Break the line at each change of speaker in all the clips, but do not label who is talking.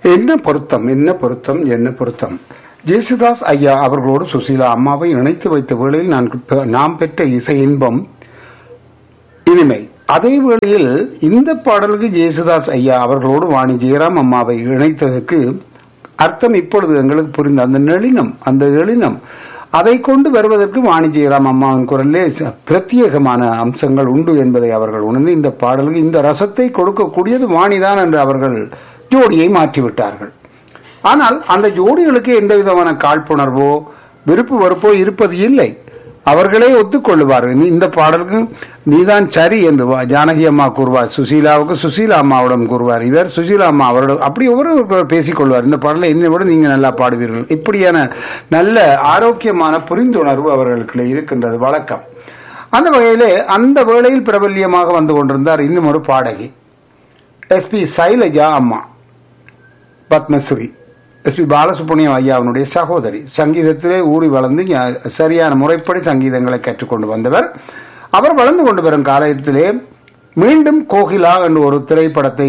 என்ன பொருத்தம் என்ன பொருத்தம் என்ன பொருத்தம் ஜேசுதாஸ் ஐயா அவர்களோடு சுசீலா அம்மாவை இணைத்து வைத்த வேளையில் நான் பெ- நாம் பெற்ற இசை இன்பம் இனிமை அதே வேளையில் இந்த பாடலுக்கு ஜேசுதாஸ் ஐயா அவர்களோடு வாணி ஜெயராம் அம்மாவை இணைத்ததற்கு அர்த்தம் இப்பொழுது எங்களுக்கு புரிந்த அந்த நெளினம் அந்த எளினம் அதை கொண்டு வருவதற்கு வாணி ஜெயராம் அம்மாவின் குரலிலே ச- பிரத்யேகமான அம்சங்கள் உண்டு என்பதை அவர்கள் உணர்ந்து இந்த பாடலுக்கு இந்த ரசத்தை கொடுக்கக்கூடியது வாணிதான் என்று அவர்கள் ஜோடியை மாற்றிவிட்டார்கள் ஆனால் அந்த ஜோடிகளுக்கு எந்த விதமான காழ்ப்புணர்வோ விருப்பு வெறுப்போ இருப்பது இல்லை அவர்களே ஒத்துக்கொள்ளுவார்கள் நீ இந்த பாடலுக்கு நீதான் சரி என்று வா- ஜானகி அம்மா கூறுவார் சுசீலாவுக்கு சுசீலா அம்மாவிடம் கூறுவார் இவர் சுசீலா அம்மா அவரிடம் அப்படி ஒவ்வொரு பேசிக்கொள்வார் இந்த பாடலை என்னை விட நீங்க நல்லா பாடுவீர்கள் இப்படியான நல்ல ஆரோக்கியமான புரிந்துணர்வு அவர்களுக்கு இருக்கின்றது வழக்கம் அந்த வகையிலே அந்த வேளையில் பிரபல்யமாக வந்து கொண்டிருந்தார் இன்னும் ஒரு பாடகி எஸ்பி சைலஜா அம்மா பத்மஸ்ரீ எஸ் பி பாலசுப்ரமணியம் ஐயாவினுடைய சகோதரி சங்கீதத்திலே ஊறி வளர்ந்து ஞா- சரியான முறைப்படி சங்கீதங்களை கற்றுக்கொண்டு வந்தவர் அவர் வளர்ந்து கொண்டு வரும் காலத்திலே மீண்டும் கோகிலா என்ற ஒரு திரைப்படத்தை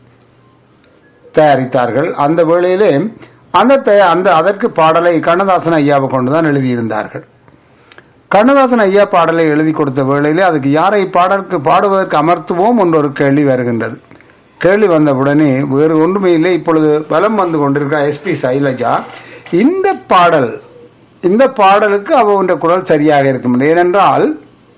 தயாரித்தார்கள் அந்த வேளையிலே அந்த தய- அந்த அதற்கு பாடலை கண்ணதாசன் ஐயாவை கொண்டுதான் எழுதியிருந்தார்கள் கண்ணதாசன் ஐயா பாடலை எழுதி கொடுத்த வேளையிலே அதுக்கு யாரை பாடலுக்கு பாடுவதற்கு அமர்த்துவோம் என்ற ஒரு கேள்வி வருகின்றது கேள்வி வந்தவுடனே வேறு ஒன்றுமே இல்லை இப்பொழுது வலம் வந்து கொண்டிருக்கிற எஸ்பி சைலஜா இந்த பாடல் இந்த பாடலுக்கு அவனுடைய குரல் சரியாக இருக்கும் ஏனென்றால்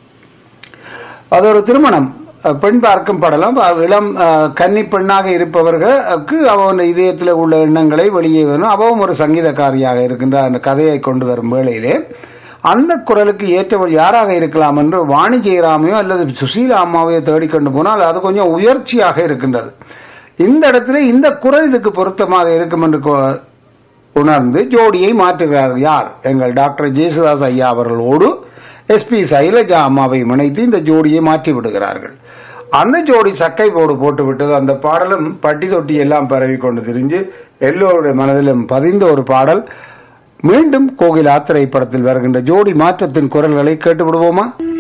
அது ஒரு திருமணம் அஹ், பெண் பார்க்கும் படலம் அஹ், இளம் அஹ், கன்னி பெண்ணாக இருப்பவர்களுக்கு அவன் இதயத்தில் உள்ள எண்ணங்களை வெளியே வேணும் அவவும் ஒரு சங்கீதக்காரியாக இருக்கின்ற அந்த கதையை கொண்டு வரும் வேளையிலே அந்த குரலுக்கு ஏற்றவள் யாராக இருக்கலாம் என்று வாணி ஜெயராமையோ அல்லது சுசீலா அம்மாவையோ தேடிக்கொண்டு போனால் அது கொஞ்சம் உயர்ச்சியாக இருக்கின்றது இந்த இடத்துல இந்த குரல் இதுக்கு பொருத்தமாக இருக்கும் என்று கொ- உணர்ந்து ஜோடியை மாற்றுகிறார்கள் யார் எங்கள் டாக்டர் ஜேசுதாஸ் ஐயா அவர்களோடு எஸ்பி சைலஜா அம்மாவை இணைத்து இந்த ஜோடியை மாற்றி விடுகிறார்கள் அந்த ஜோடி சக்கை போடு போட்டு விட்டது அந்த பாடலும் பட்டி தொட்டி எல்லாம் பரவி கொண்டு திரிஞ்சு எல்லோருடைய மனதிலும் பதிந்த ஒரு பாடல் மீண்டும் கோகிலா திரைப்படத்தில் வருகின்ற ஜோடி மாற்றத்தின் குரல்களை கேட்டு விடுவோமா